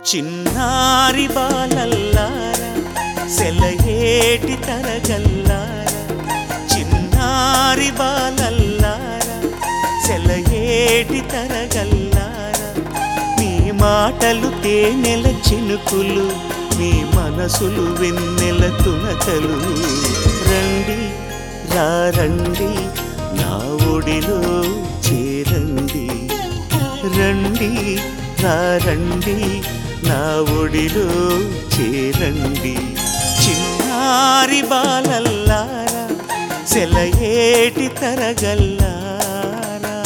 చిన్నారి బాలల్లారా సెలయేటి తరగల్లారా చిన్నారి బాలల్లారా సెలయేటి తరగల్లారా మీ మాటలు తేనెల చినుకులు మీ మనసులు వెన్నెల తునకలు రండి రండి నా ఒడిలో చేరండి రండి రండి నా ఒడిలో చేరండి చిన్నారి బాలల్లారా సెలయేటి తరగల్లారా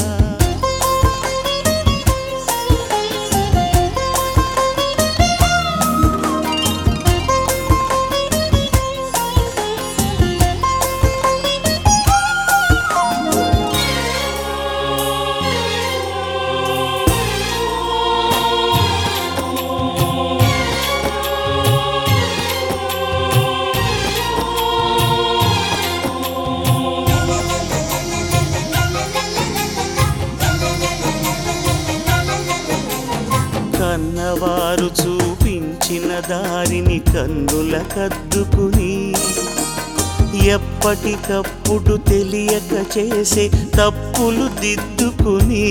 కన్నవారు చూపించిన దారిని కన్నుల కద్దుకుని ఎప్పటికప్పుడు తెలియక చేసే తప్పులు దిద్దుకుని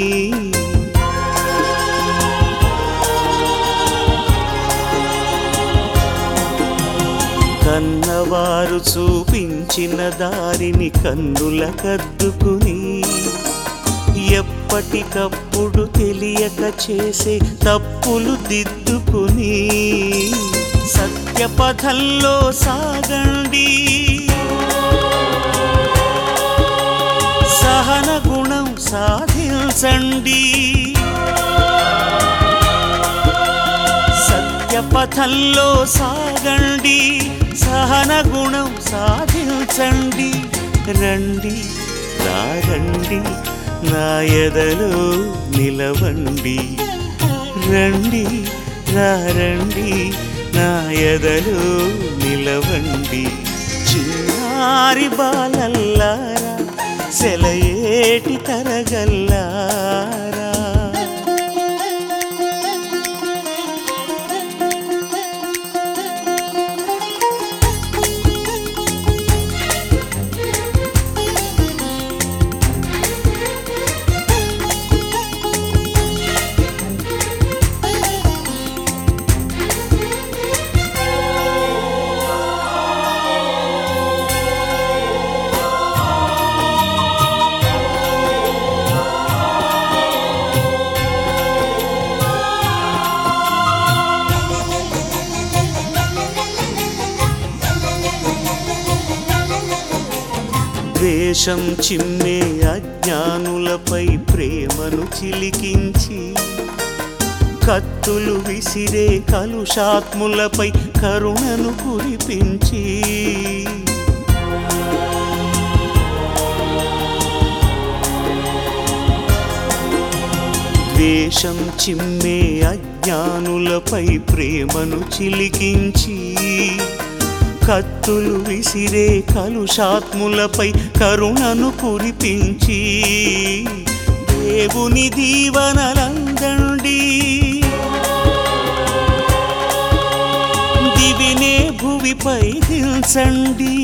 కన్నవారు చూపించిన దారిని కన్నుల కద్దుకుని ఎప్పటికప్పుడు తెలియక చేసే తప్పులు దిద్దుకుని సత్యపథంలో సాగండి సహన గుణం సాధించండి సత్యపథంలో సాగండి సహన గుణం సాధించండి రండి రండి నా ఎదలో నిలవండి రండి రండి నా ఎదలో నిలవండి చిన్నారి బాలల్లారా సెలయేటి తరగల్లారా ద్వేషం చిమ్మే అజ్ఞానులపై ప్రేమను చిలికించి కత్తులు విసిరే కలుషాత్ములపై కరుణను కురిపించి ద్వేషం చిమ్మే అజ్ఞానులపై ప్రేమను చిలికించి కత్తులు విసిరే కలుషాత్ములపై కరుణను కురిపించి దేవుని దీవనలందండి దివినే భువిపై దిల్చండి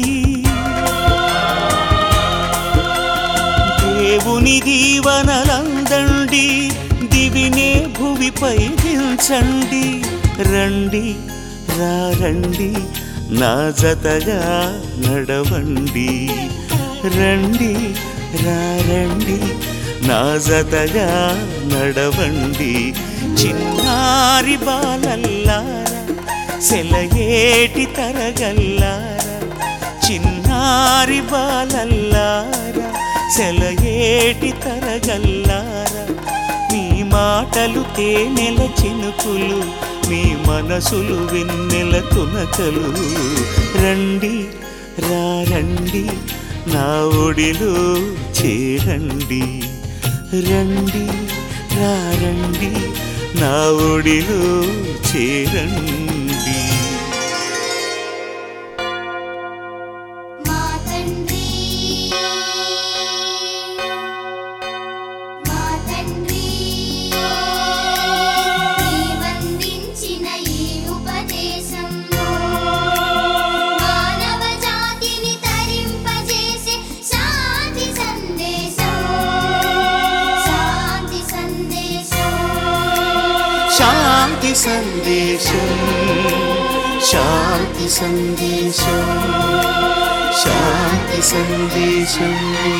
దేవుని దీవనలందండి దివినే భువిపై దిల్చండి రండి రండి నా జతగా నడవండి రండి రండి నా జతగా నడవండి చిన్నారి బాలల్లారా సెలయేటి తరగల్లారా చిన్నారి బాలల్లారా సెలయేటి తరగల్లారా మీ మాటలు తేనెల చినుకులు మీ మనసులు వెన్నెల తునకలు రండి రండి నా ఒడిలో చేరండి రండి రండి నా ఒడిలో చేరండి మా తండ్రి మా తండ్రి నీవందించిన శాంతి సందేశం శాంతి సందేశం శాంతి సందేశం